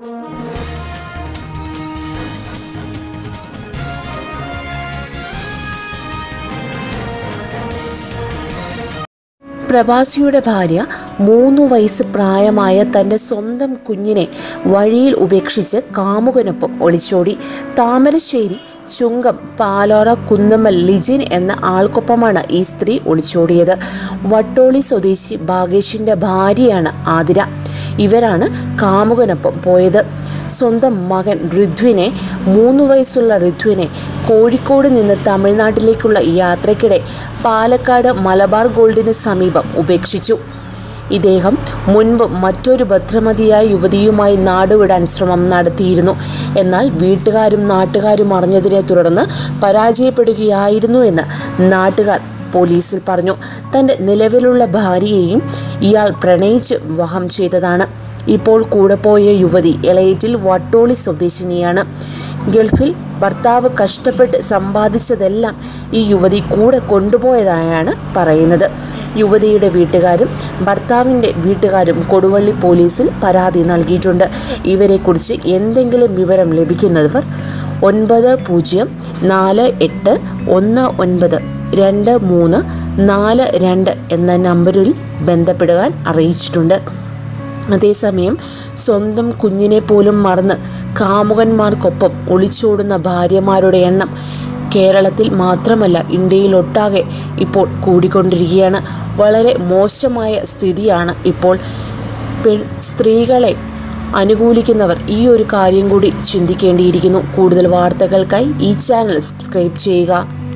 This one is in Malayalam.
പ്രവാസിയുടെ ഭാര്യ മൂന്ന് വയസ്സ് പ്രായമായ തൻ്റെ സ്വന്തം കുഞ്ഞിനെ വഴിയിൽ ഉപേക്ഷിച്ച് കാമുകനൊപ്പം ഒളിച്ചോടി താമരശ്ശേരി ചുങ്കം പാലോറ കുന്നമ്മൽ ലിജിൻ എന്ന ആൾക്കൊപ്പമാണ് ഈ സ്ത്രീ ഒളിച്ചോടിയത് വട്ടോളി സ്വദേശി ഭാഗേഷിൻ്റെ ഭാര്യയാണ് ആതിര ഇവരാണ് കാമുകനൊപ്പം പോയത് സ്വന്തം മകൻ ഋത്വിനെ മൂന്ന് വയസ്സുള്ള ഋത്വിനെ കോഴിക്കോട് നിന്ന് തമിഴ്നാട്ടിലേക്കുള്ള യാത്രയ്ക്കിടെ പാലക്കാട് മലബാർ ഗോൾഡിന് സമീപം ഉപേക്ഷിച്ചു ഇദ്ദേഹം മുൻപ് മറ്റൊരു ഭദ്രമതിയായ യുവതിയുമായി നാടുവിടാൻ ശ്രമം നടത്തിയിരുന്നു എന്നാൽ വീട്ടുകാരും നാട്ടുകാരും അറിഞ്ഞതിനെ തുടർന്ന് പരാജയപ്പെടുകയായിരുന്നു എന്ന് നാട്ടുകാർ പോലീസിൽ പറഞ്ഞു തൻ്റെ നിലവിലുള്ള ഭാര്യയെയും ഇയാൾ പ്രണയിച്ച് വിവാഹം ചെയ്തതാണ് ഇപ്പോൾ കൂടെ പോയ യുവതി എളയേറ്റിൽ വട്ടോളി സ്വദേശിനിയാണ് ഗൾഫിൽ ഭർത്താവ് കഷ്ടപ്പെട്ട് സമ്പാദിച്ചതെല്ലാം ഈ യുവതി കൂടെ കൊണ്ടുപോയതായാണ് പറയുന്നത് യുവതിയുടെ വീട്ടുകാരും ഭർത്താവിൻ്റെ വീട്ടുകാരും കൊടുവള്ളി പോലീസിൽ പരാതി നൽകിയിട്ടുണ്ട് ഇവരെക്കുറിച്ച് എന്തെങ്കിലും വിവരം ലഭിക്കുന്നവർ ഒൻപത് പൂജ്യം നാല് എട്ട് ഒന്ന് ഒൻപത് രണ്ട് മൂന്ന് നാല് രണ്ട് എന്ന നമ്പറിൽ ബന്ധപ്പെടുവാൻ അറിയിച്ചിട്ടുണ്ട് അതേസമയം സ്വന്തം കുഞ്ഞിനെ പോലും മറന്ന് കാമുകന്മാർക്കൊപ്പം ഒളിച്ചോടുന്ന ഭാര്യമാരുടെ എണ്ണം കേരളത്തിൽ മാത്രമല്ല ഇന്ത്യയിലൊട്ടാകെ ഇപ്പോൾ കൂടിക്കൊണ്ടിരിക്കുകയാണ് വളരെ മോശമായ സ്ഥിതിയാണ് ഇപ്പോൾ പെൺ സ്ത്രീകളെ അനുകൂലിക്കുന്നവർ ഈ ഒരു കാര്യം കൂടി ചിന്തിക്കേണ്ടിയിരിക്കുന്നു കൂടുതൽ വാർത്തകൾക്കായി ഈ ചാനൽ സബ്സ്ക്രൈബ് ചെയ്യുക